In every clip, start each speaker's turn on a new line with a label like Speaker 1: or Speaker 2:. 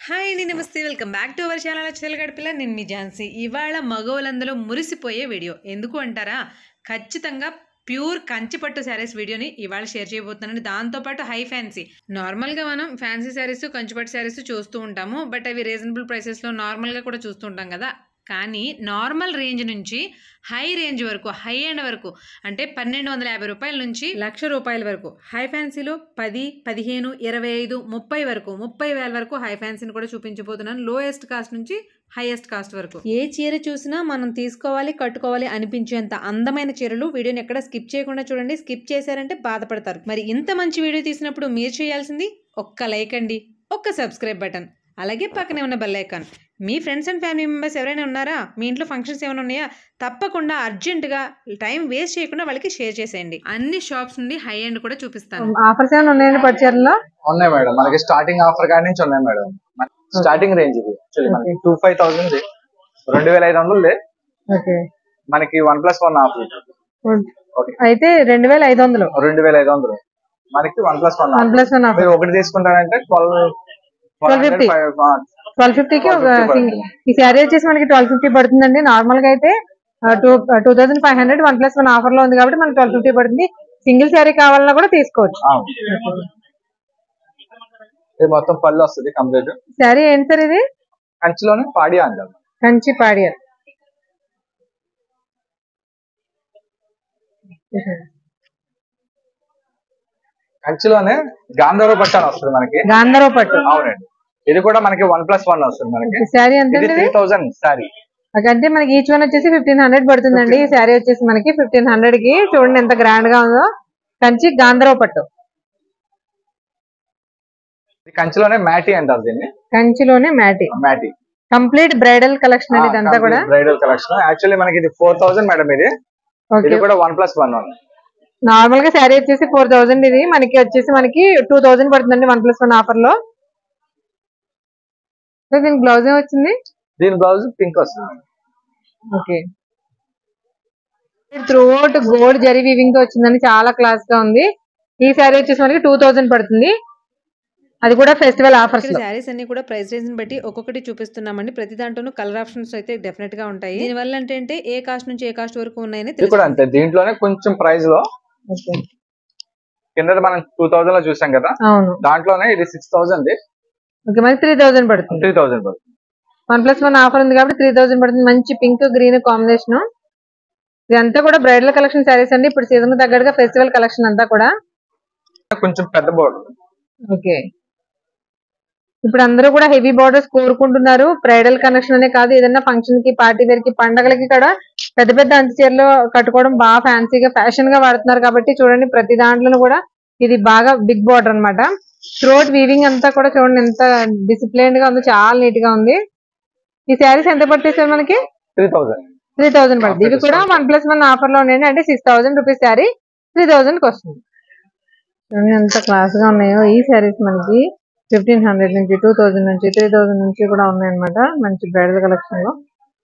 Speaker 1: Hi అండి నమస్తే welcome back to our channel వచ్చేది గడిపిల్ల నేను మీ ఝాన్సీ ఇవాళ మగవాళ్ళందరూ మురిసిపోయే వీడియో ఎందుకు అంటారా ఖచ్చితంగా ప్యూర్ కంచిపట్టు శారీస్ వీడియోని ఇవాళ షేర్ చేయబోతున్నాను దాంతోపాటు హై ఫ్యాన్సీ నార్మల్గా మనం ఫ్యాన్సీ శారీస్ కంచిపట్టు శారీస్ చూస్తూ ఉంటాము బట్ అవి రీజనబుల్ ప్రైసెస్లో నార్మల్గా కూడా చూస్తూ ఉంటాం కదా కానీ నార్మల్ రేంజ్ నుంచి హై రేంజ్ వరకు హై ఎండ్ వరకు అంటే పన్నెండు వందల యాభై రూపాయల నుంచి లక్ష రూపాయల వరకు హై ఫ్యాన్సీలో పది పదిహేను ఇరవై ఐదు ముప్పై వరకు ముప్పై వేల వరకు హై ఫ్యాన్సీని కూడా చూపించబోతున్నాను లోయెస్ట్ కాస్ట్ నుంచి హైయెస్ట్ కాస్ట్ వరకు ఏ చీర చూసినా మనం తీసుకోవాలి కట్టుకోవాలి అనిపించేంత అందమైన చీరలు వీడియోని ఎక్కడ స్కిప్ చేయకుండా చూడండి స్కిప్ చేశారంటే బాధపడతారు మరి ఇంత మంచి వీడియో తీసినప్పుడు మీరు చేయాల్సింది ఒక్క లైక్ అండి ఒక్క సబ్స్క్రైబ్ బటన్ అలాగే పక్కనే ఉన్న బెల్ ఐకాన్ మీ ఫ్రెండ్స్ అండ్ ఫ్యామిలీ మెంబర్స్ ఎవరైనా ఉన్నారా మీ ఇంట్లో ఫంక్షన్స్ ఏమైనా ఉన్నాయా తప్పకుండా అర్జెంటుగా టైం వేస్ట్ చేయకుండా వాళ్ళకి షేర్ చేసేయండి అన్ని షాప్స్ నుండి హై ఎండ్ కూడా చూపిస్తాను
Speaker 2: ఆఫర్స్ ఏమైనా ఉన్నాయండి పట్టు చీరలో
Speaker 3: ఉన్నాయి మేడం మనకి స్టార్టింగ్ ఆఫర్ కాడి నుంచి ఉన్నాయి మేడం స్టార్టింగ్ రేంజ్ ఇది యాక్చువల్లీ మనకి టూ ఫైవ్ థౌసండ్ రెండు వేల ఐదు వందలు
Speaker 2: ఓకే
Speaker 3: మనకి one plus one offer okay
Speaker 2: అయితే రెండు వేల ఐదు వందలు
Speaker 3: రెండు వేల ఐదు వందలు మనకి one plus one
Speaker 2: one plus one offer
Speaker 3: మీరు ఒకటి తీసుకుంటారంటే ట్వెల్వ్
Speaker 2: 1250. ట్వెల్వ్ ఫిఫ్టీకి ఒక
Speaker 3: 1250
Speaker 2: సింగిల్ ఈ శారీ వచ్చేసి మనకి ట్వెల్వ్ ఫిఫ్టీ పడుతుందండి నార్మల్ గా అయితే two two thousand five hundred one plus one offer లో ఉంది కాబట్టి మనకి ట్వెల్వ్ ఫిఫ్టీ పడుతుంది సింగిల్ శారీ కావాలన్నా కూడా తీసుకోవచ్చు
Speaker 3: ఇది మొత్తం పళ్ళు వస్తుంది కంప్లీట్
Speaker 2: శారీ ఏంటి సార్ ఇది
Speaker 3: కంచిలోనే పాడి అంటారు
Speaker 2: కంచి పాడియర్
Speaker 3: కంచిలోనే గాంధర్వ పట్టు అని వస్తుంది మనకి
Speaker 2: గాంధర్వ పట్టు
Speaker 3: అవునండి ఇది కూడా మనకి వన్ ప్లస్ వన్ వస్తుంది మనకి
Speaker 2: శారీ ఎంత
Speaker 3: ఇది త్రీ థౌసండ్ సారీ
Speaker 2: అంటే మనకి ఈచ్ వన్ వచ్చేసి ఫిఫ్టీన్ హండ్రెడ్ పడుతుందండి ఈ శారీ వచ్చేసి మనకి ఫిఫ్టీన్ హండ్రెడ్ కి చూడండి ఎంత గ్రాండ్ గా ఉందో కంచి గాంధర్వ పట్టు
Speaker 3: కంచిలోనే మ్యాటీ అంటారు దీన్ని
Speaker 2: కంచిలోనే మ్యాటి
Speaker 3: మ్యాటీ
Speaker 2: కంప్లీట్ బ్రైడల్ కలెక్షన్ అండి ఇదంతా కూడా
Speaker 3: బ్రైడల్ కలెక్షన్ యాక్చువల్లీ మనకి ఇది ఫోర్ థౌసండ్ మేడం ఇది
Speaker 2: ఓకే
Speaker 3: ఇది కూడా one plus one one
Speaker 2: normal గా శారీ వచ్చేసి ఫోర్ థౌసండ్ ఇది మనకి వచ్చేసి మనకి టూ థౌసండ్ పడుతుందండి వన్ ప్లస్ వన్ ఆఫర్ లో సో దీనికి బ్లౌజ్ ఏం వచ్చింది
Speaker 3: దీని బ్లౌజ్ పింక్ వస్తుంది
Speaker 2: okay throughout gold zari weaving తో వచ్చిందండి చాలా క్లాస్ గా ఉంది ఈ శారీ వచ్చేసి మనకి టూ థౌసండ్ పడుతుంది అది కూడా ఫెస్టివల్ ఆఫర్స్ లో
Speaker 1: శారీస్ అన్ని కూడా ప్రైస్ రేంజ్ బట్టి ఒక్కొక్కటి చూపిస్తున్నామండి ప్రతి దాంట్లోనూ కలర్ ఆప్షన్స్ అయితే డెఫినెట్ గా ఉంటాయి దీనివల్ల ఏంటంటే ఏ కాస్ట్ నుంచి ఏ కాస్ట్ వరకు ఉన్నాయని
Speaker 3: ఇది కూడా అంతే దీంట్లోనే కొంచెం ప్రైస్ లో
Speaker 2: ఓకే
Speaker 3: కింద మనం టూ థౌసండ్ లో చూసాం కదా
Speaker 2: అవును
Speaker 3: దాంట్లోనే ఇది సిక్స్ థౌసండ్
Speaker 2: ఓకే మనకి త్రీ థౌసండ్ పడుతుంది
Speaker 3: త్రీ థౌసండ్ పడుతుంది
Speaker 2: వన్ ప్లస్ వన్ ఆఫర్ ఉంది కాబట్టి త్రీ థౌసండ్ పడుతుంది మంచి పింక్ గ్రీన్ కాంబినేషన్ ఇదంతా కూడా బ్రైడల్ కలెక్షన్ శారీస్ అండి ఇప్పుడు సీజన్ తగ్గట్టుగా ఫెస్టివల్ కలెక్షన్ అంతా కూడా
Speaker 3: కొంచెం పెద్ద బోర్డర్
Speaker 2: ఓకే ఇప్పుడు అందరూ కూడా హెవీ బార్డర్స్ కోరుకుంటున్నారు బ్రైడల్ కనెక్షన్ అనే కాదు ఏదైనా ఫంక్షన్ కి పార్టీ వేర్ కి పండగలకి కూడా పెద్ద పెద్ద అంచు చీరలు కట్టుకోవడం బాగా ఫ్యాన్సీగా ఫ్యాషన్ గా వాడుతున్నారు కాబట్టి చూడండి ప్రతి దాంట్లోనూ కూడా ఇది బాగా బిగ్ బార్డర్ అన్నమాట థ్రోట్ వీవింగ్ అంతా కూడా చూడండి ఎంత డిసిప్లైన్ గా ఉంది చాలా నీట్ గా ఉంది ఈ శారీస్ ఎంత పడుతుంది సార్ మనకి
Speaker 3: త్రీ థౌసండ్
Speaker 2: త్రీ థౌసండ్ పడుతుంది ఇవి కూడా వన్ ప్లస్ వన్ ఆఫర్ లో ఉన్నాయండి అంటే six thousand rupees sari three thousand కి వస్తుంది చూడండి ఎంత క్లాస్ గా ఉన్నాయో ఈ శారీస్ మనకి ఫిఫ్టీన్ హండ్రెడ్ నుంచి టూ థౌసండ్ నుంచి త్రీ థౌసండ్ నుంచి కూడా ఉన్నాయన్నమాట మంచి బ్రైడల్ కలెక్షన్ లో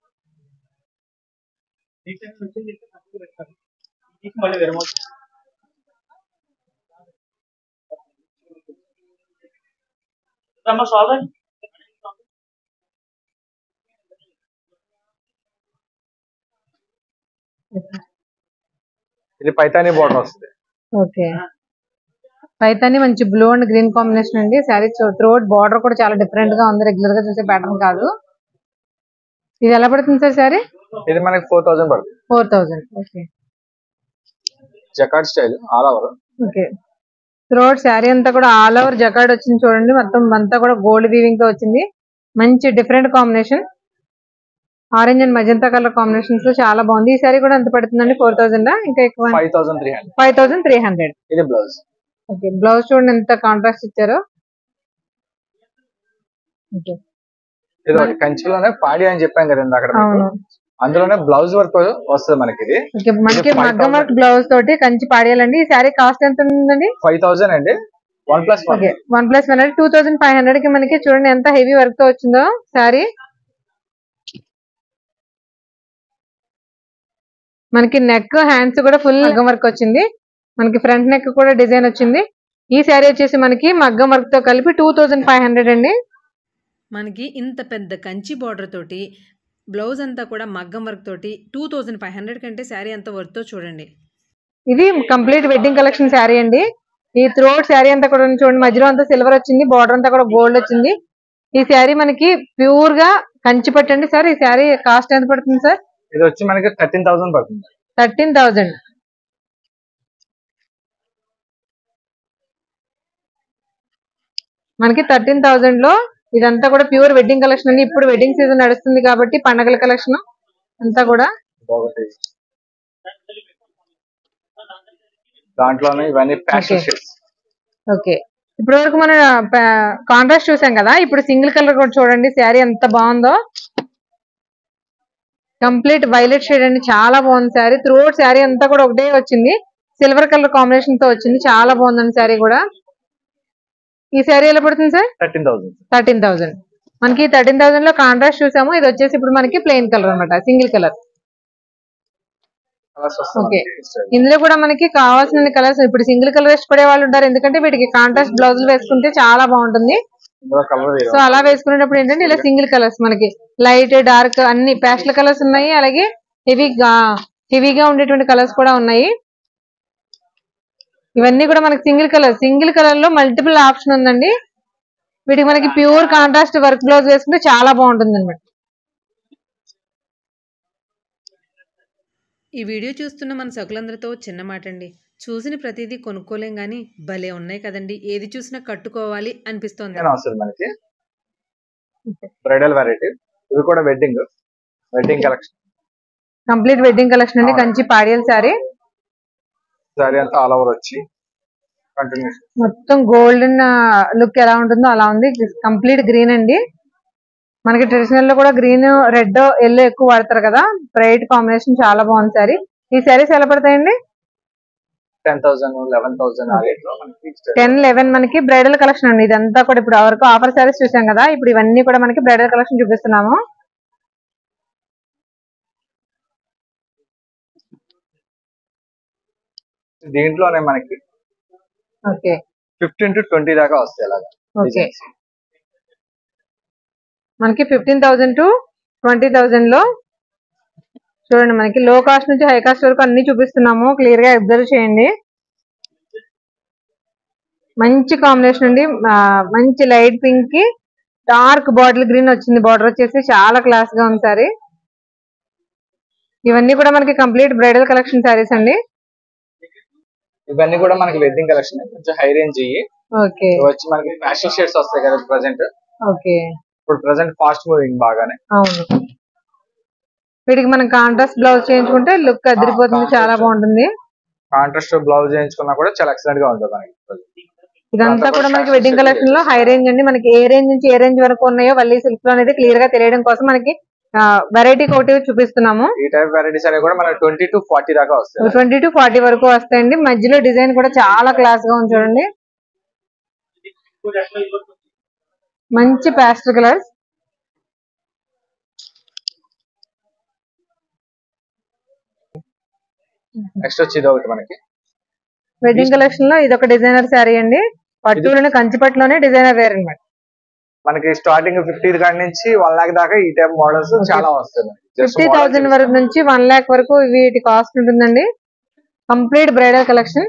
Speaker 3: ఇది పైతాని బోర్డర్ వస్తుంది
Speaker 2: ఓకే పైతాని మంచి బ్లూ అండ్ గ్రీన్ కాంబినేషన్ అండి శారీ త్రోట్ బార్డర్ కూడా చాలా డిఫరెంట్ గా ఉంది రెగ్యులర్ గా చూసే ప్యాటర్న్ కాదు ఇది ఎలా పడుతుంది సార్ శారీ
Speaker 3: ఇది మనకి ఫోర్ థౌసండ్ పడుతుంది
Speaker 2: four thousand okay
Speaker 3: jacquard style all over
Speaker 2: okay త్రోట్ శారీ అంతా కూడా ఆల్ ఓవర్ జకాడ్ వచ్చింది చూడండి మొత్తం అంతా కూడా గోల్డ్ వీవింగ్ తో వచ్చింది మంచి different combination orange and magenta colour combinations చాలా బాగుంది ఈ శారీ కూడా ఎంత పడుతుందండి ఫోర్ థౌసండ్ ఇంకా ఎక్కువ
Speaker 3: five thousand three hundred
Speaker 2: five thousand three hundred
Speaker 3: ఇది బ్లౌజ్
Speaker 2: ఓకే బ్లౌజ్ చూడండి ఎంత కాంట్రాస్ట్ ఇచ్చారో ఓకే
Speaker 3: ఇది ఒకటి కంచిలోనే పాడి అని చెప్పాం కదండి అక్కడ మీకు.
Speaker 2: అవును
Speaker 3: అందులోనే బ్లౌజ్ వర్క్ వస్తుంది మనకి ఇది
Speaker 2: ఓకే మనకి
Speaker 3: ఇది 5000.
Speaker 2: మగ్గం వర్క్ బ్లౌజ్ తోటి కంచి పాడేయాలండి ఈ శారీ కాస్ట్ ఎంత ఉందండి
Speaker 3: ఫైవ్ థౌసండ్ అండి one plus one
Speaker 2: okay one plus one అంటే టూ థౌసండ్ ఫైవ్ హండ్రెడ్ కి మనకి చూడండి ఎంత హెవీ వర్క్ తో వచ్చిందో శారీ మనకి నెక్ హ్యాండ్స్ కూడా ఫుల్ మగ్గం వర్క్ వచ్చింది మనకి ఫ్రంట్ నెక్ కూడా డిజైన్ వచ్చింది ఈ శారీ వచ్చేసి మనకి మగ్గం వర్క్ తో కలిపి టూ థౌసండ్ ఫైవ్ హండ్రెడ్ అండి
Speaker 1: మనకి ఇంత పెద్ద కంచి బార్డర్ తోటి బ్లౌజ్ అంతా కూడా మగ్గం వర్క్ తోటి టూ థౌజండ్ ఫైవ్ హండ్రెడ్ కంటే శారీ ఎంత వర్తో చూడండి
Speaker 2: ఇది కంప్లీట్ వెడ్డింగ్ కలెక్షన్ శారీ అండి ఈ త్రోట్ శారీ అంతా కూడా చూడండి మధ్యలో అంతా సిల్వర్ వచ్చింది బార్డర్ అంతా కూడా గోల్డ్ వచ్చింది ఈ శారీ మనకి ప్యూర్ గా కంచి పట్టండి సార్ ఈ శారీ కాస్ట్ ఎంత పడుతుంది సార్
Speaker 3: ఇది వచ్చి మనకి థర్టీన్ థౌసండ్ పడుతుంది
Speaker 2: థర్టీన్ థౌజండ్ మనకి థర్టీన్ థౌజండ్ లో ఇదంతా కూడా ప్యూర్ వెడ్డింగ్ కలెక్షన్ అండి ఇప్పుడు వెడ్డింగ్ సీజన్ నడుస్తుంది కాబట్టి పండగల కలెక్షన్ అంతా కూడా
Speaker 3: ఒకటి దాంట్లోనే ఇవన్నీ ప్యాషన్
Speaker 2: Okay.
Speaker 3: షేడ్స్
Speaker 2: ఓకే ఇప్పటి వరకు మనం కాంట్రాస్ట్ చూసాం కదా ఇప్పుడు సింగిల్ కలర్ కూడా చూడండి శారీ ఎంత బాగుందో కంప్లీట్ వైలెట్ షేడ్ అండి చాలా బాగుంది శారీ త్రూఅవుట్ శారీ అంతా కూడా ఒకటే వచ్చింది సిల్వర్ కలర్ కాంబినేషన్ తో వచ్చింది చాలా బాగుందండి శారీ కూడా ఈ శారీ ఎలా పడుతుంది sir
Speaker 3: thirteen thousand
Speaker 2: thirteen thousand మనకి థర్టీన్ థౌసండ్ లో కాంట్రాస్ట్ చూసాము ఇది వచ్చేసి ఇప్పుడు మనకి ప్లెయిన్ కలర్ అన్నమాట సింగిల్ కలర్
Speaker 3: కలర్స్
Speaker 2: Okay.
Speaker 3: వస్తుంది
Speaker 2: ఇందులో కూడా మనకి కావాల్సిన కలర్స్ ఇప్పుడు సింగిల్ కలర్ ఇష్టపడే వాళ్ళు ఉంటారు ఎందుకంటే వీటికి కాంట్రాస్ట్ బ్లౌజులు వేసుకుంటే చాలా బాగుంటుంది
Speaker 3: ఇందులో కలర్
Speaker 2: సో అలా వేసుకునేటప్పుడు ఏంటంటే ఇలా సింగిల్ కలర్స్ మనకి లైట్ డార్క్ అన్ని ప్యాస్టల్ కలర్స్ ఉన్నాయి అలాగే హెవీగా హెవీగా ఉండేటువంటి కలర్స్ కూడా ఉన్నాయి ఇవన్నీ కూడా మనకి సింగిల్ కలర్ సింగిల్ కలర్ లో మల్టిపుల్ ఆప్షన్ ఉందండి వీటికి మనకి ప్యూర్ కాంట్రాస్ట్ వర్క్ బ్లౌజ్ వేసుకుంటే చాలా బాగుంటుంది అనమాట
Speaker 1: ఈ వీడియో చూస్తున్న మన సకులందరితో చిన్న మాట అండి చూసిన ప్రతిదీ కొనుక్కోలేం కానీ భలే ఉన్నాయి కదండి ఏది చూసినా కట్టుకోవాలి అనిపిస్తోంది
Speaker 3: వస్తుంది మనకి బ్రైడల్ వెరైటీ ఇవి కూడా wedding wedding collection
Speaker 2: complete wedding collection అండి కంచి పాడియల్ శారీ
Speaker 3: సారీ అంతా ఆల్ ఓవర్ వచ్చి కంటిన్యూషన్
Speaker 2: మొత్తం గోల్డెన్ లుక్ ఎలా ఉంటుందో అలా ఉంది కంప్లీట్ గ్రీన్ అండి మనకి ట్రెడిషనల్ లో కూడా గ్రీన్ రెడ్ ఎల్లో ఎక్కువ వాడతారు కదా బ్రైట్ కాంబినేషన్ చాలా బాగుంది సారీ ఈ శారీస్ ఎలా పడతాయండి
Speaker 3: టెన్ థౌసండ్ లెవెన్ థౌసండ్ ఆ రేట్ లో మనకి
Speaker 2: టెన్ లెవెన్ మనకి బ్రైడల్ కలెక్షన్ అండి ఇదంతా కూడా ఇప్పుడు వరకు ఆఫర్ శారీస్ చూసాం కదా ఇప్పుడు ఇవన్నీ కూడా మనకి బ్రైడల్ కలెక్షన్ చూపిస్తున్నాము
Speaker 3: దీంట్లోనే మనకి
Speaker 2: ఓకే
Speaker 3: ఫిఫ్టీన్ టు ట్వంటీ దాకా వస్తాయి అలాగా
Speaker 2: ఓకే మనకి fifteen thousand to twenty thousand లో చూడండి మనకి లో కాస్ట్ నుంచి హై కాస్ట్ వరకు అన్ని చూపిస్తున్నాము క్లియర్ గా అబ్జర్వ్ చేయండి మంచి కాంబినేషన్ అండి ఆ, మంచి లైట్ పింక్ కి డార్క్ బాటిల్ గ్రీన్ వచ్చింది బార్డర్ వచ్చేసి చాలా క్లాస్ గా ఉంది సారీ ఇవన్నీ కూడా మనకి కంప్లీట్ బ్రైడల్ కలెక్షన్ సారీస్ అండి
Speaker 3: ఇవన్నీ కూడా మనకి వెడ్డింగ్ కలెక్షన్ కొంచెం హై రేంజ్ ఇవి
Speaker 2: ఓకే
Speaker 3: ఇవి వచ్చి మనకి ఫ్యాషన్ షేడ్స్ వస్తాయి కదా ప్రజెంట్
Speaker 2: ఓకే
Speaker 3: ఇప్పుడు ప్రజెంట్ ఫాస్ట్ మూవింగ్ బాగానే
Speaker 2: అవును వీటికి మనం కాంట్రాస్ట్ బ్లౌజ్ చేయించుకుంటే లుక్ అదిరిపోతుంది చాలా బాగుంటుంది
Speaker 3: కాంట్రాస్ట్ బ్లౌజ్ చేయించుకున్నా కూడా చాలా ఎక్సలెంట్ గా ఉంటుంది మనకి
Speaker 2: ఇదంతా కూడా మనకి వెడ్డింగ్ కలెక్షన్ లో హై రేంజ్ అండి మనకి ఏ రేంజ్ నుంచి ఏ రేంజ్ వరకు ఉన్నాయో వల్లి సిల్క్ లో అనేది క్లియర్ గా తెలియడం కోసం మనకి వెరైటీ ఒకటి చూపిస్తున్నాము
Speaker 3: ఈ టైప్ వెరైటీస్ అనేవి కూడా మనకి ట్వంటీ టు ఫార్టీ దాకా వస్తాయి
Speaker 2: ట్వంటీ టు ఫార్టీ వరకు వస్తాయండి మధ్యలో డిజైన్ కూడా చాలా క్లాస్ గా ఉంది చూడండి మంచి పాస్టర్ కలర్స్
Speaker 3: నెక్స్ట్ వచ్చి ఇది ఒకటి మనకి
Speaker 2: వెడ్డింగ్ కలెక్షన్ లో ఇది ఒక డిజైనర్ శారీ అండి పట్టులోనే కంచిపట్టులోనే డిజైనర్ వేర్ అన్నమాట
Speaker 3: మనకి స్టార్టింగ్ ఫిఫ్టీ కాడి నుంచి వన్ లాక్ దాకా ఈ టైప్ మోడల్స్ చాలా వస్తాయి మనకి. Just
Speaker 2: ఫిఫ్టీ
Speaker 3: model
Speaker 2: థౌసండ్ వరకు నుంచి వన్ లాక్ వరకు వీటి కాస్ట్ ఉంటుందండి కంప్లీట్ బ్రైడల్ కలెక్షన్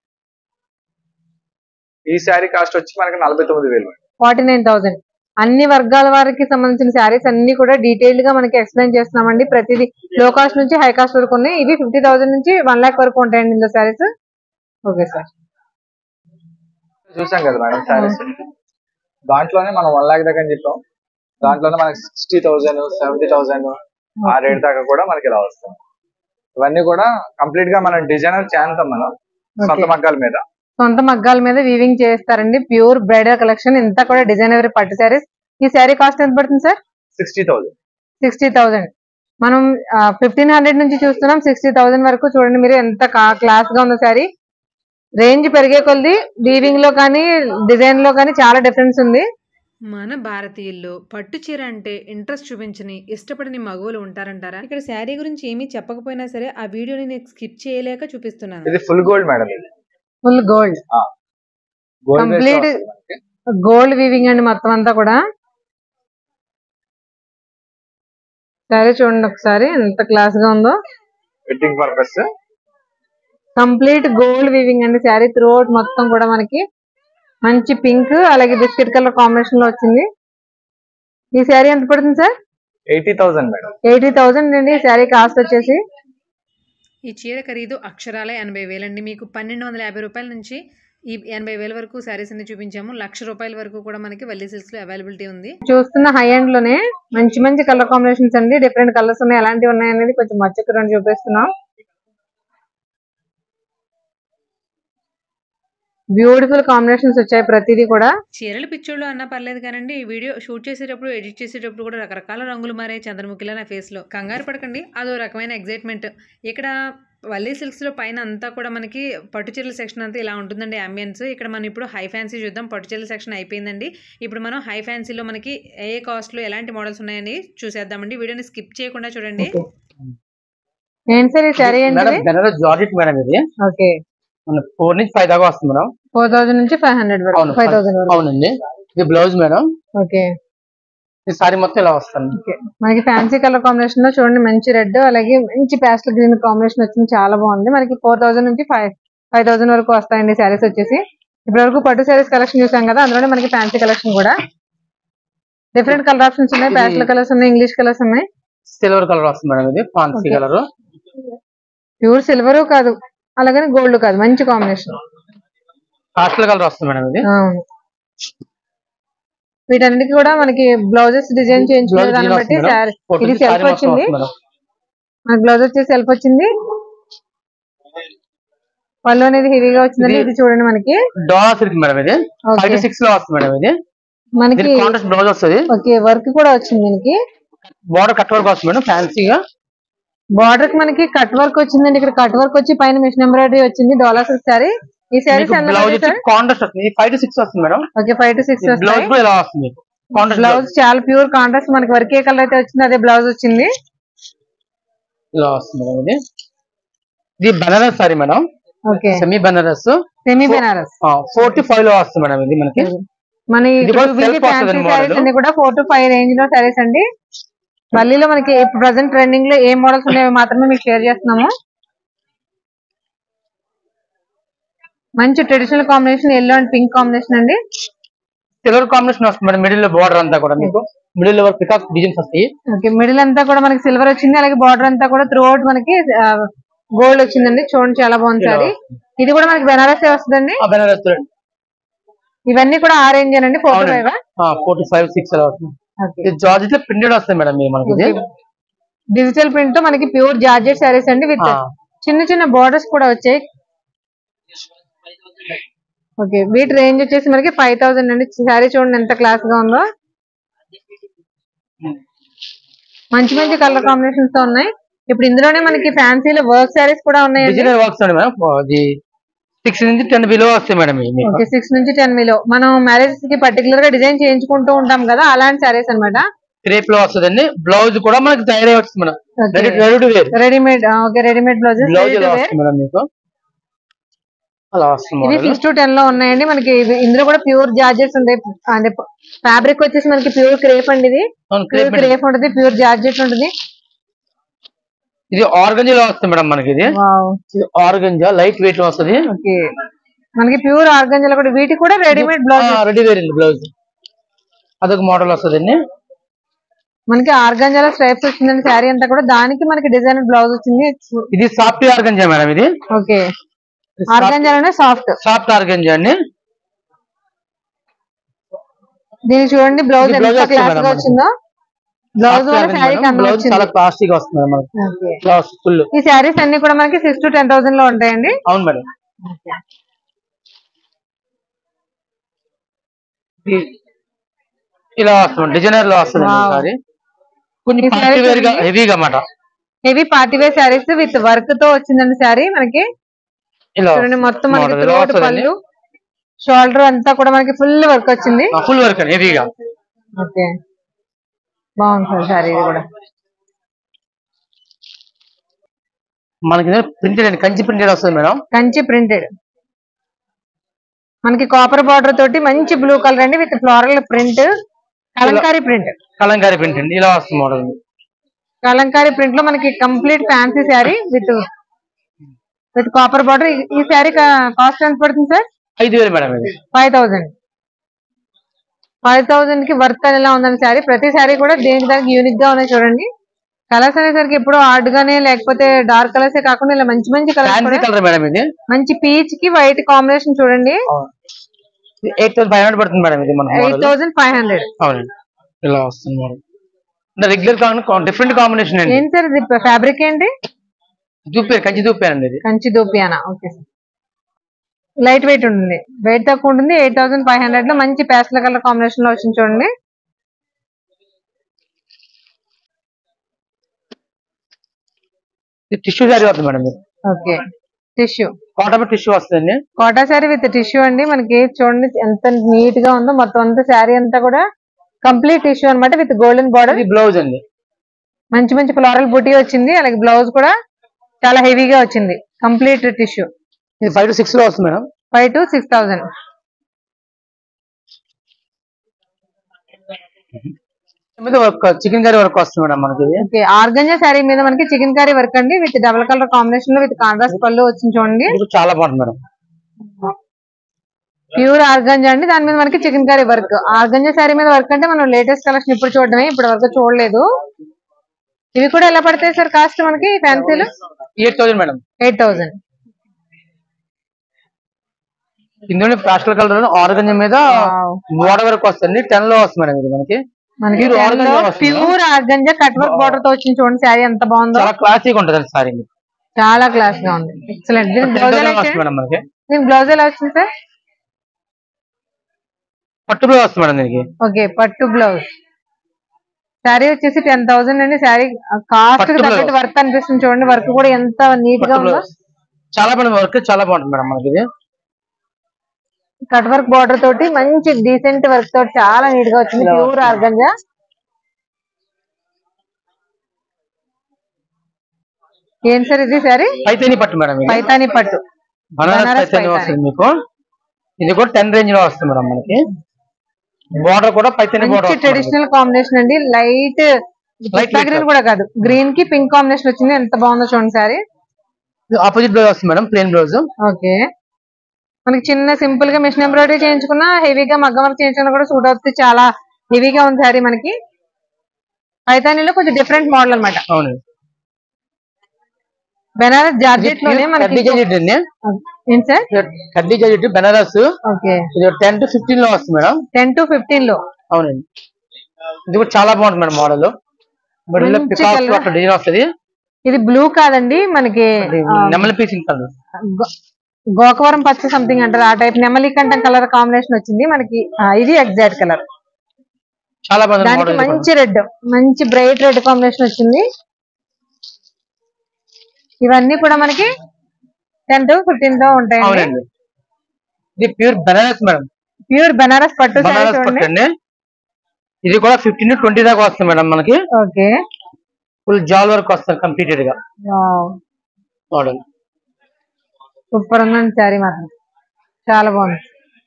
Speaker 3: ఈ శారీ కాస్ట్ వచ్చి మనకి నలభై తొమ్మిది వేలు
Speaker 2: ఫార్టీ నైన్ థౌసండ్ అన్ని వర్గాల వారికి సంబంధించిన శారీస్ అన్ని కూడా డీటెయిల్డ్ గా మనకి ఎక్స్ప్లెయిన్ చేస్తున్నామండి ప్రతిదీ లో కాస్ట్ నుంచి హై కాస్ట్ వరకు ఉన్నాయి ఇవి ఫిఫ్టీ థౌసండ్ నుంచి వన్ లాక్ వరకు ఉంటాయండి ఇందులో శారీస్ ఓకే సార్
Speaker 3: చూసాం కదా మేడం శారీస్ దాంట్లోనే మనం వన్ లాక్ దాకా అని చెప్పాం దాంట్లోనే మనకి సిక్స్టీ థౌసండ్ సెవెంటీ థౌసండ్ ఆ రేట్ దాకా కూడా మనకి ఇలా వస్తుంది ఇవన్నీ కూడా కంప్లీట్ గా మనం డిజైనర్ చేస్తాం మనం సొంత మగ్గాల మీద
Speaker 2: సొంత మగ్గాల మీద వీవింగ్ చేస్తారండి ప్యూర్ బ్రైడల్ కలెక్షన్ ఇంత కూడా డిజైనర్ పట్టు శారీస్ ఈ శారీ కాస్ట్ ఎంత పడుతుంది sir
Speaker 3: sixty thousand
Speaker 2: sixty thousand మనం ఫిఫ్టీన్ హండ్రెడ్ నుంచి చూస్తున్నాం సిక్స్టీ థౌసండ్ వరకు చూడండి మీరు ఎంత క్లాస్ గా ఉందో సారీ రేంజ్ పెరిగే కొద్ది వీవింగ్ లో కానీ డిజైన్ లో కానీ చాలా డిఫరెన్స్ ఉంది
Speaker 1: మన భారతీయుల్లో పట్టు చీర అంటే ఇంట్రెస్ట్ చూపించని ఇష్టపడని మగవులు ఉంటారంటారా ఇక్కడ శారీ గురించి ఏమీ చెప్పకపోయినా సరే ఆ వీడియోని నేను స్కిప్ చేయలేక చూపిస్తున్నాను
Speaker 3: ఇది ఫుల్ గోల్డ్ మేడం ఇది
Speaker 2: full gold
Speaker 3: gold
Speaker 2: Complete- gold weaving అండి మొత్తం అంతా కూడా శారీ చూడండి ఒకసారి ఎంత క్లాస్ గా ఉందో
Speaker 3: wedding purpose
Speaker 2: complete gold weaving అండి శారీ త్రూ అవుట్ మొత్తం కూడా మనకి మంచి పింక్ అలాగే బిస్కెట్ కలర్ కాంబినేషన్ లో వచ్చింది ఈ శారీ ఎంత పడుతుంది sir
Speaker 3: eighty thousand madam
Speaker 2: eighty thousand అండి ఈ శారీ కాస్ట్ వచ్చేసి
Speaker 1: ఈ చీర ఖరీదు అక్షరాల ఎనభై వేలండి మీకు పన్నెండు వందల యాభై రూపాయల నుంచి ఈ ఎనభై వేల వరకు శారీస్ అన్ని చూపించాము లక్ష రూపాయల వరకు కూడా మనకి వల్లి సిల్క్స్ లో అవైలబిలిటీ ఉంది
Speaker 2: చూస్తున్న హై ఎండ్ లోనే మంచి మంచి కలర్ కాంబినేషన్స్ అండి డిఫరెంట్ కలర్స్ ఉన్నాయి ఎలాంటివి ఉన్నాయి అనేది కొంచెం మచ్చకు రెండు చూపిస్తున్నాం బ్యూటిఫుల్ కాంబినేషన్స్ వచ్చాయి ప్రతిదీ కూడా
Speaker 1: చీరలు పిచ్చోళ్ళు అన్నా పర్లేదు కానండి ఈ వీడియో షూట్ చేసేటప్పుడు ఎడిట్ చేసేటప్పుడు కూడా రకరకాల రంగులు మారాయి చంద్రముఖిలా నా face లో కంగారు పడకండి అదో రకమైన ఎగ్జైట్మెంట్ ఇక్కడ వల్లీ సిల్క్స్ లో పైన అంతా కూడా మనకి పట్టు చీరల సెక్షన్ అంతా ఇలా ఉంటుందండి అంబియన్స్ ఇక్కడ మనం ఇప్పుడు హై ఫ్యాన్సీ చూద్దాం పట్టు చీరల సెక్షన్ అయిపోయిందండి ఇప్పుడు మనం హై ఫ్యాన్సీలో మనకి ఏ కాస్ట్ లో ఎలాంటి మోడల్స్ ఉన్నాయని చూసేద్దామండి వీడియోని స్కిప్ చేయకుండా చూడండి
Speaker 2: ఏంటి సార్ ఈ శారీ
Speaker 4: మేడం
Speaker 2: ఏంటి
Speaker 4: బెనారస్ జార్జెట్ మేడం ఇది
Speaker 2: ఓకే
Speaker 4: మన ఫోర్ నుంచి ఫైవ్ దాకా వస్తుంది మేడం
Speaker 2: ఫోర్ థౌసండ్ నుంచి ఫైవ్ హండ్రెడ్ వరకు
Speaker 4: అవును
Speaker 2: ఫైవ్ థౌసండ్ వరకు
Speaker 4: అవునండి ఇది బ్లౌజ్ మేడం
Speaker 2: ఓకే
Speaker 4: ఈ సారీ మొత్తం ఇలా వస్తుంది
Speaker 2: ఓకే మనకి ఫ్యాన్సీ కలర్ కాంబినేషన్ లో చూడండి మంచి రెడ్ అలాగే మంచి ప్యాస్టల్ గ్రీన్ కాంబినేషన్ వచ్చింది చాలా బాగుంది మనకి ఫోర్ థౌసండ్ నుంచి ఫైవ్ ఫైవ్ థౌసండ్ వరకు వస్తాయండి శారీస్ వచ్చేసి ఇప్పటి వరకు పట్టు శారీస్ కలెక్షన్ చూసాం కదా అందులోనే మనకి ఫ్యాన్సీ కలెక్షన్ కూడా డిఫరెంట్ కలర్ ఆప్షన్స్ ఉన్నాయి
Speaker 4: ఇది-
Speaker 2: ప్యాస్టల్ కలర్స్ ఉన్నాయి ఇంగ్లీష్ కలర్స్ ఉన్నాయి
Speaker 4: సిల్వర్ కలర్ వస్తుంది మేడం ఇది fancy
Speaker 2: Okay.
Speaker 4: Colour
Speaker 2: pure silver కాదు అలాగని గోల్డ్ కాదు మంచి కాంబినేషన్
Speaker 4: కాస్ట్ల కలర్ వస్తుంది మేడం ఇది
Speaker 2: అవును వీటన్నిటికి కూడా మనకి బ్లౌజెస్ డిజైన్ చేయించుకునే
Speaker 4: బ్లౌజ్
Speaker 2: దాన్ని
Speaker 4: ఇలా
Speaker 2: బట్టి
Speaker 4: వస్తుంది మేడం.
Speaker 2: శారీ
Speaker 4: ఫోర్
Speaker 2: ఇది
Speaker 4: నుంచి
Speaker 2: సెల్ఫ్
Speaker 4: సారీ మొత్తం
Speaker 2: వచ్చింది
Speaker 4: వస్తుంది మేడం
Speaker 2: మనకి బ్లౌజ్ వచ్చేసి సెల్ఫ్ వచ్చింది పళ్ళు అనేది హెవీగా వచ్చిందండి
Speaker 4: ఇది-
Speaker 2: ఇది చూడండి మనకి
Speaker 4: డోలా సిల్క్ మేడం ఇది
Speaker 2: Okay.
Speaker 4: ఫైవ్ టు సిక్స్ లో వస్తుంది మేడం ఇది
Speaker 2: మనకి
Speaker 4: దీనికి కాంట్రాస్ట్ బ్లౌజ్ వస్తుంది
Speaker 2: ఓకే వర్క్ కూడా వచ్చింది దీనికి
Speaker 4: బోర్డర్ కట్ వర్క్ వస్తుంది మేడం ఫ్యాన్సీగా
Speaker 2: బార్డర్ కి మనకి కట్ వర్క్ వచ్చిందండి ఇక్కడ కట్ వర్క్ వచ్చి పైన మిషన్ ఎంబ్రాయిడరీ వచ్చింది డాలర్ సిల్క్ సారీ ఈ శారీస్
Speaker 4: బ్లౌజ్ వచ్చి కాంట్రాస్ట్ వస్తుంది ఫైవ్ టు సిక్స్ వస్తుంది madam
Speaker 2: okay five to six
Speaker 4: blouse
Speaker 2: వస్తాయి
Speaker 4: కూడా ఇలా వస్తుంది కాంట్రాస్ట్
Speaker 2: బ్లౌజ్
Speaker 4: బ్లౌజ్
Speaker 2: చాలా ప్యూర్ కాంట్రాస్ట్ మనకి వర్క్ ఏ కలర్ అయితే వచ్చింది అదే బ్లౌజ్ వచ్చింది
Speaker 4: ఇలా వస్తుంది మేడం ఇది ఇది Banaras sari madam
Speaker 2: okay
Speaker 4: semi Banaras
Speaker 2: semi Banaras
Speaker 4: four to five లో వస్తుంది మేడం ఇది మనకి
Speaker 2: మన
Speaker 4: ఇది కూడా self
Speaker 2: ఫ్యాన్సీ
Speaker 4: వస్తుంది
Speaker 2: శారీస్
Speaker 4: model.
Speaker 2: అన్ని కూడా ఫోర్ టు ఫైవ్ రేంజ్ లో శారీస్ అండి మళ్ళీలో మనకి ప్రజెంట్ ట్రెండింగ్ లో ఏ మోడల్స్ ఉన్నాయో మాత్రమే మీకు షేర్ చేస్తున్నాము మంచి traditional combination yellow and pink combination అండి
Speaker 4: సిల్వర్ కాంబినేషన్ వస్తుంది మేడం మిడిల్ లో బోర్డర్ అంతా కూడా మీకు మిడిల్ లో పికాక్ డిజైన్స్ వస్తాయి
Speaker 2: ఓకే మిడిల్ అంతా కూడా మనకి సిల్వర్ వచ్చింది అలాగే బార్డర్ అంతా కూడా త్రూ అవుట్ మనకి గోల్డ్ వచ్చిందండి చూడండి చాలా బాగుంది
Speaker 4: ఇలా
Speaker 2: సారీ ఇది కూడా మనకి బెనారస్ వస్తుందండి
Speaker 4: ఆ బెనారస్ చూడండి
Speaker 2: ఇవన్నీ కూడా ఆ రేంజ్ అండి four to five
Speaker 4: four to five six అలా వస్తుంది ఇది జార్జెట్ లో ప్రింటెడ్ వస్తుంది మేడం ఇది మనకి ఇది
Speaker 2: డిజిటల్ ప్రింట్ తో మనకి ప్యూర్ జార్జెట్ శారీస్ అండి విత్
Speaker 4: ఆ.
Speaker 2: చిన్న చిన్న బోర్డర్స్ కూడా వచ్చాయి ఓకే వీటి రేంజ్ వచ్చేసి మనకి ఫైవ్ థౌసండ్ అండి శారీ చూడండి ఎంత క్లాస్ గా ఉందో మంచి మంచి కలర్ కాంబినేషన్స్ తో ఉన్నాయి ఇప్పుడు ఇందులోనే మనకి ఫ్యాన్సీలో వర్క్ శారీస్ కూడా ఉన్నాయండి
Speaker 4: డిజిటల్ వర్క్స్ అండి మేడం అది సిక్స్ నుంచి టెన్ బిలో వస్తాయి మేడం ఇవి మీకు
Speaker 2: ఓకే సిక్స్ నుంచి టెన్ మీలో మనం మ్యారేజెస్ కి పర్టికులర్ గా డిజైన్ చేయించుకుంటూ ఉంటాం కదా అలాంటి శారీస్ అన్నమాట
Speaker 4: క్రేప్ లో వస్తుందండి బ్లౌజ్ కూడా మనకి తయారై వస్తుంది madam
Speaker 2: Okay.
Speaker 4: Ready ready to wear
Speaker 2: readymade okay readymade blouses
Speaker 4: blouse ఇలా వస్తుంది మేడం మీకు అలా వస్తుంది
Speaker 2: ఇవి
Speaker 4: model.
Speaker 2: సిక్స్ టు టెన్ లో ఉన్నాయండి మనకి ఇవి- ఇందులో కూడా ప్యూర్ జార్జెట్స్ ఉంటాయి అంటే ఫ్యాబ్రిక్ వచ్చేసి మనకి ప్యూర్ క్రేప్ అండి ఇది
Speaker 4: అవును,
Speaker 2: ప్యూర్
Speaker 4: crepe మేడం.
Speaker 2: క్రేప్ ఉంటుంది ప్యూర్ జార్జెట్ ఉంటుంది
Speaker 4: ఇది ఆర్గంజా లో వస్తుంది మేడం మనకి ఇది ఇది ఆర్గంజా లైట్ వెయిట్ లో వస్తుంది
Speaker 2: ఓకే మనకి ప్యూర్ ఆర్గంజాలో కూడా వీటి కూడా readymade blouse
Speaker 4: ready wear blouse అదొక మోడల్ వస్తుందండి
Speaker 2: మనకి ఆర్గంజాలో స్ట్రైప్స్ వచ్చిందండి శారీ అంతా కూడా దానికి మనకి డిజైన్ బ్లౌజ్ వచ్చింది
Speaker 4: ఇది సాఫ్ట్ ఆర్గంజా మేడం ఇది
Speaker 2: ఓకే ఆర్గంజాలోనే సాఫ్ట్
Speaker 4: సాఫ్ట్ ఆర్గంజా అండి
Speaker 2: దీనికి చూడండి బ్లౌజ్
Speaker 4: ఇది blouse
Speaker 2: ఎంత
Speaker 4: వస్తుంది
Speaker 2: క్లాస్
Speaker 4: మేడం
Speaker 2: గా
Speaker 4: మనకి.
Speaker 2: వచ్చిందో బ్లౌజ్ కూడా శారీ కన్నా
Speaker 4: బ్లౌజ్
Speaker 2: వచ్చింది
Speaker 4: చాలా ప్లాస్టిక్ వస్తుంది మేడం మనకి
Speaker 2: Okay.
Speaker 4: బ్లౌజ్ ఫుల్
Speaker 2: ఈ శారీస్ అన్ని కూడా మనకి సిక్స్ టు టెన్ థౌసండ్ లో ఉంటాయండి
Speaker 4: అవును మేడం ఈ- ఇలా వస్తుంది డిజైనర్ లో వస్తుంది
Speaker 2: Wow.
Speaker 4: సారీ కొన్ని
Speaker 2: ఈ
Speaker 4: పార్టీ
Speaker 2: saree
Speaker 4: వేర్ గా
Speaker 2: చూడండి.
Speaker 4: హెవీగా అన్నమాట
Speaker 2: heavy party wear saris with work తో వచ్చిందండి శారీ మనకి
Speaker 4: ఇలా
Speaker 2: చూడండి మొత్తం మనకి
Speaker 4: model ఇలా
Speaker 2: త్రోట్
Speaker 4: వస్తుందండి.
Speaker 2: పళ్ళు షోల్డర్ అంతా కూడా మనకి ఫుల్ వర్క్ వచ్చింది
Speaker 4: ఫుల్ వర్క్ అండి హెవీగా
Speaker 2: ఓకే బాగుంది సార్ శారీ ఇది కూడా
Speaker 4: మనకి ప్రింటెడ్ అండి కంచి ప్రింటెడ్ వస్తుంది మేడం
Speaker 2: కంచి ప్రింటెడ్ మనకి కాపర్ బార్డర్ తోటి మంచి బ్లూ కలర్ అండి with floral print Kalamkari print
Speaker 4: Kalamkari print అండి ఇలా వస్తుంది మోడల్
Speaker 2: కలంకారీ ప్రింట్ లో మనకి complete fancy sari with with copper border ఈ శారీ కాస్ట్ ఎంత పడుతుంది సార్
Speaker 4: ఐదు వేలు మేడం ఇది
Speaker 2: ఫైవ్ థౌసండ్ ఫైవ్ థౌసండ్ కి వర్త్ ఎలా ఉందండి శారీ ప్రతి శారీ కూడా దేనికి దానికి యూనిక్ గా ఉన్నాయి చూడండి కలర్స్ అనేసరికి ఎప్పుడు హార్డ్ గానే లేకపోతే డార్క్ కలర్స్ కాకుండా ఇలా మంచి మంచి కలర్స్
Speaker 4: ఫ్యాన్సీ కలర్ మేడం ఇది
Speaker 2: మంచి పీచ్ కి వైట్ కాంబినేషన్ చూడండి
Speaker 4: ఎయిట్ థౌసండ్ ఫైవ్ హండ్రెడ్ పడుతుంది మేడం ఇది మన
Speaker 2: eight
Speaker 4: model.
Speaker 2: Thousand five hundred
Speaker 4: అవునండి ఇలా వస్తుంది మేడం రెగ్యులర్ డిఫరెంట్ కాంబినేషన్ అండి
Speaker 2: ఏంటి సార్ ఇది ఫ్యాబ్రిక్ ఏంటి
Speaker 4: దూపారు కంచి దూపారండి ఇది
Speaker 2: కంచి దోపియానా ఓకే సార్ లైట్ వెయిట్ ఉంటుంది వెయిట్ తక్కువ ఉంటుంది ఎయిట్ థౌసండ్ ఫైవ్ హండ్రెడ్ లో మంచి పేస్టల్ కలర్ కాంబినేషన్ లో వచ్చింది చూడండి
Speaker 4: ఇది టిష్యూ శారీ వస్తుంది మేడం ఇది
Speaker 2: ఓకే టిష్యూ
Speaker 4: కాటన్ టిష్యూ వస్తుందండి
Speaker 2: కోటా శారీ విత్ టిష్యూ అండి మనకి చూడండి ఎంత నీట్ గా ఉందో మొత్తం అంతా శారీ అంతా కూడా కంప్లీట్ టిష్యూ అన్నమాట విత్ గోల్డెన్ బార్డర్
Speaker 4: ఇది బ్లౌజ్ అండి
Speaker 2: మంచి మంచి ఫ్లోరల్ బుటీ వచ్చింది అలాగే బ్లౌజ్ కూడా చాలా హెవీగా వచ్చింది కంప్లీట్ టిష్యూ
Speaker 4: ఇది ఫైవ్ టు సిక్స్ లో వస్తుంది madam
Speaker 2: five to six thousand
Speaker 4: మీద వర్క్ చికెన్ కర్రీ వర్క్ వస్తుంది మేడం మనకి ఇది
Speaker 2: ఓకే ఆర్గంజా శారీ మీద మనకి చికెన్ కర్రీ వర్క్ అండి విత్ డబల్ కలర్ కాంబినేషన్ లో విత్ కాంట్రాస్ట్ పళ్ళు వచ్చింది చూడండి
Speaker 4: ఇది కూడా చాలా బాగుంటుంది మేడం
Speaker 2: ప్యూర్ ఆర్గంజా అండి దాని మీద మనకి chikankari work organza sari మీద వర్క్ అంటే మనం లేటెస్ట్ కలెక్షన్ ఇప్పుడు చూడడమే ఇప్పుడు వరకు చూడలేదు ఇవి కూడా ఎలా పడతాయి సార్ కాస్ట్ మనకి ఫ్యాన్సీలు
Speaker 4: eight thousand madam
Speaker 2: eight thousand
Speaker 4: ఇందులో పాస్టల్ కలర్ ఆరెంజ్ మీద బోర్డర్ వరకు వస్తుంది టెన్ లో వస్తుంది మేడం ఇది మనకి
Speaker 2: మనకి
Speaker 4: Pure organza వస్తుందా?
Speaker 2: Pure organza cut work border తో వచ్చింది చూడండి శారీ ఎంత బాగుందో
Speaker 4: చాలా క్లాసిక్ ఉంటుంది సారీ
Speaker 2: చాలా క్లాస్ గా ఉంది ఎక్సలెంట్ దీని
Speaker 4: టెన్
Speaker 2: బ్లౌజ్ ఎలా
Speaker 4: థౌసండ్ వస్తుంది
Speaker 2: ఇచ్చారు
Speaker 4: మేడం మనకి
Speaker 2: దీని బ్లౌజ్ ఎలా వచ్చింది సార్
Speaker 4: పట్టు బ్లౌజ్ వస్తుంది మేడం దీనికి
Speaker 2: ఓకే పట్టు బ్లౌజ్ శారీ వచ్చేసి టెన్ థౌసండ్ అండి శారీ కాస్ట్
Speaker 4: పట్టు
Speaker 2: తగ్గట్టు
Speaker 4: blouse.
Speaker 2: వర్క్ అనిపిస్తుంది చూడండి వర్క్ కూడా ఎంత నీట్ గా
Speaker 4: పట్టు
Speaker 2: ఉందో
Speaker 4: బ్లౌజ్ చాలా బాగుంది వర్క్ చాలా బాగుంటుంది మేడం మనకి ఇది
Speaker 2: కట్ వర్క్ బార్డర్ తోటి మంచి డీసెంట్ వర్క్ తోటి చాలా నీట్ గా వచ్చింది
Speaker 4: ఇలా
Speaker 2: ప్యూర్
Speaker 4: వస్తుంది.
Speaker 2: ఆర్గంజా ఏం సార్ ఇది సారీ
Speaker 4: పైతేని పట్టు మేడం ఇది
Speaker 2: పైతాని పట్టు
Speaker 4: బనారస్
Speaker 2: బనారస్
Speaker 4: పైతేని
Speaker 2: పైతాని.
Speaker 4: వస్తుంది మీకు ఇది కూడా టెన్ రేంజ్ లో వస్తుంది మేడం మనకి బోర్డర్ కూడా పైతేని
Speaker 2: మంచి
Speaker 4: బోర్డర్
Speaker 2: ట్రెడిషనల్ కాంబినేషన్ అండి లైట్
Speaker 4: Light
Speaker 2: గ్రీన్
Speaker 4: weight.
Speaker 2: కూడా కాదు గ్రీన్ కి పింక్ కాంబినేషన్ వచ్చింది ఎంత బాగుందో చూడండి సారీ
Speaker 4: ఆపోజిట్ బ్లౌజ్ వస్తుంది మేడం ప్లేన్ బ్లౌజ్
Speaker 2: ఓకే మనకి చిన్న సింపుల్ గా మిషన్ ఎంబ్రాయిడరీ చేయించుకున్నా హెవీగా మగ్గం వర్క్ చేయించుకున్నా కూడా సూట్ అవుతుంది చాలా హెవీగా ఉంది సారీ మనకి పైతానీలో కొంచెం డిఫరెంట్ మోడల్ అన్నమాట
Speaker 4: అవును
Speaker 2: బెనారస్ జార్జెట్ లోనే
Speaker 4: కడ్డీ
Speaker 2: మనకి
Speaker 4: జాకెట్ అండి
Speaker 2: ఏం సార్
Speaker 4: కడ్డీ జాకెట్ బెనారస్
Speaker 2: ఓకే
Speaker 4: ఇది టెన్ టు ఫిఫ్టీన్ లో వస్తుంది మేడం
Speaker 2: టెన్ టు ఫిఫ్టీన్ లో
Speaker 4: అవునండి ఇది కూడా చాలా బాగుంటుంది మేడం మోడల్ మిడిల్ లో
Speaker 2: మంచి
Speaker 4: పికాక్స్
Speaker 2: colour.
Speaker 4: అట్లా డిజైన్ వస్తుంది
Speaker 2: ఇది బ్లూ కాదండి మనకి ఆ,
Speaker 4: నెమలి పీసింగ్ కలర్
Speaker 2: గో- గోకవరం పచ్చ సంథింగ్ అంటారు ఆ టైప్ నెమలి కంఠం కలర్ కాంబినేషన్ వచ్చింది మనకి ఆ, ఇది ఎగ్జాక్ట్ కలర్
Speaker 4: చాలా బాగుంది
Speaker 2: దానికి
Speaker 4: మోడల్
Speaker 2: మంచి రెడ్ మంచి బ్రైట్ రెడ్ కాంబినేషన్ వచ్చింది ఇవన్నీ కూడా మనకి టెన్ టు ఫిఫ్టీన్ తో ఉంటాయండి
Speaker 4: అవునండి ఇది pure Banaras madam
Speaker 2: pure Banaras పట్టు శారీ
Speaker 4: బనారస్
Speaker 2: చూడండి
Speaker 4: పట్టండి ఇది కూడా ఫిఫ్టీన్ ట్వంటీ దాకా వస్తుంది మేడం మనకి
Speaker 2: ఓకే
Speaker 4: ఫుల్ జాల్ వర్క్ వస్తుంది కంప్లీటెడ్ గా మోడల్
Speaker 2: సూపర్ ఉందండి శారీ మాత్రం చాలా బాగుంది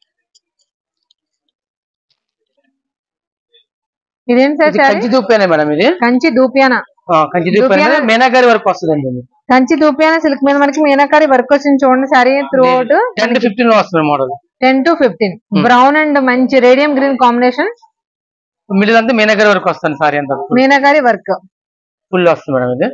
Speaker 2: ఇదేంటి సార్
Speaker 4: ఇది
Speaker 2: శారీ
Speaker 4: కంచి దూపేనే మేడం ఇది
Speaker 2: కంచి దూపియానా
Speaker 4: ఆ, కంచి దూపేనే
Speaker 2: దూపియానా?
Speaker 4: మీనాగారి వర్క్ వస్తుంది ఇది
Speaker 2: కంచి దూపియానా సిల్క్ మీద మనకి మీనాకారి వర్క్ వచ్చింది చూడండి sari throughout
Speaker 4: ten to fifteen లో వస్తుంది model
Speaker 2: ten to fifteen brown and మంచి రేడియం గ్రీన్ కాంబినేషన్
Speaker 4: మిడిల్ అంతా మీనాగారి వర్క్ వస్తుంది సారీ అంతా
Speaker 2: మీనాకారి వర్క్
Speaker 4: ఫుల్ వస్తుంది మేడం ఇది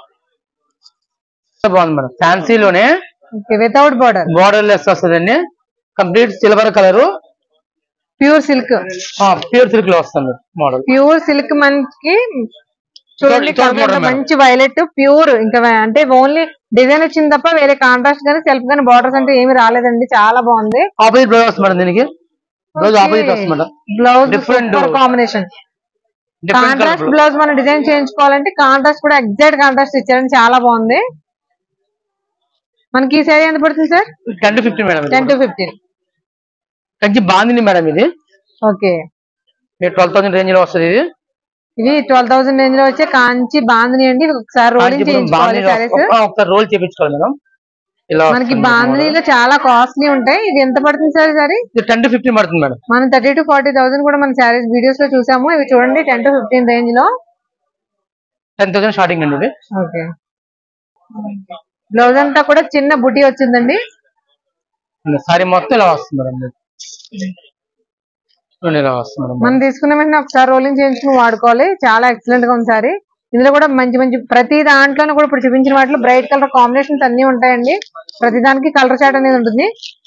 Speaker 4: చాలా బాగుంది మేడం ఫ్యాన్సీలోనే
Speaker 2: okay without border
Speaker 4: borderless వస్తుందండి complete silver colour
Speaker 2: pure silk
Speaker 4: pure silk లో వస్తుంది మోడల్
Speaker 2: ప్యూర్ సిల్క్ మనకి చూడండి
Speaker 4: ఇటువంటి
Speaker 2: colour
Speaker 4: model
Speaker 2: ఎంత
Speaker 4: మేడం.
Speaker 2: మంచి వైలెట్ ప్యూర్ ఇంకా వే- అంటే ఓన్లీ డిజైన్ వచ్చింది తప్ప వేరే కాంట్రాస్ట్ గానీ సెల్ఫ్ గానీ బార్డర్స్ అంటే ఏమి రాలేదండి చాలా బాగుంది
Speaker 4: ఆపోజిట్ బ్లౌజ్ వస్తుంది మేడం దీనికి బ్లౌజ్ ఆపోజిట్ వస్తుంది madam
Speaker 2: blouse
Speaker 4: Different-
Speaker 2: combination
Speaker 4: different
Speaker 2: contrast
Speaker 4: colour
Speaker 2: blouse మనం డిజైన్ చేయించుకోవాలంటే కాంట్రాస్ట్ కూడా ఎగ్జాక్ట్ కాంట్రాస్ట్ ఇచ్చారండి చాలా బాగుంది మనకి ఈ శారీ ఎంత పడుతుంది sir
Speaker 4: ten to fifteen madam
Speaker 2: ten
Speaker 4: ఇది
Speaker 2: to fifteen
Speaker 4: Kanchi bandhani madam ఇది
Speaker 2: ఓకే
Speaker 4: ట్వెల్వ్ థౌసండ్ రేంజ్ లో వస్తుంది ఇది
Speaker 2: ఇది ట్వెల్వ్ థౌసండ్ రేంజ్ లో వచ్చే కాంచి బాందని అండి ఒకసారి రోలింగ్
Speaker 4: కాంచీపురం
Speaker 2: చేయించుకోవాలి
Speaker 4: బాందిని
Speaker 2: శారీస్
Speaker 4: ఒక- ఒకసారి రోల్ చేపించుకోవాలి మేడం ఇలా
Speaker 2: మనకి బాందనీలో చాలా కాస్ట్లీ ఉంటాయి ఇది ఎంత పడుతుంది sir sari
Speaker 4: ten to fifteen పడుతుంది మేడం
Speaker 2: మనం థర్టీ టు ఫార్టీ థౌసండ్ కూడా మన శారీస్ వీడియోస్ లో చూసాము ఇవి చూడండి టెన్ టు ఫిఫ్టీన్ రేంజ్ లో
Speaker 4: టెన్ థౌసండ్ స్టార్టింగ్ అండి ఇది
Speaker 2: ఓకే బ్లౌజ్ అంతా కూడా చిన్న బుటీ వచ్చిందండి
Speaker 4: సారీ మొత్తం ఇలా వస్తుంది మేడం ఇది. చూడండి ఇలా వస్తుంది మేడం
Speaker 2: మనం తీసుకున్న వెంటనే ఒకసారి రోలింగ్ చేయించుకుని వాడుకోవాలి చాలా ఎక్సలెంట్ గా ఉంది సారీ ఇందులో కూడా మంచి మంచి ప్రతి దాంట్లోనూ కూడా ఇప్పుడు చూపించిన వాటిలో బ్రైట్ కలర్ కాంబినేషన్స్ అన్ని ఉంటాయండి ప్రతి దానికి కలర్ చాట్ అనేది ఉంటుంది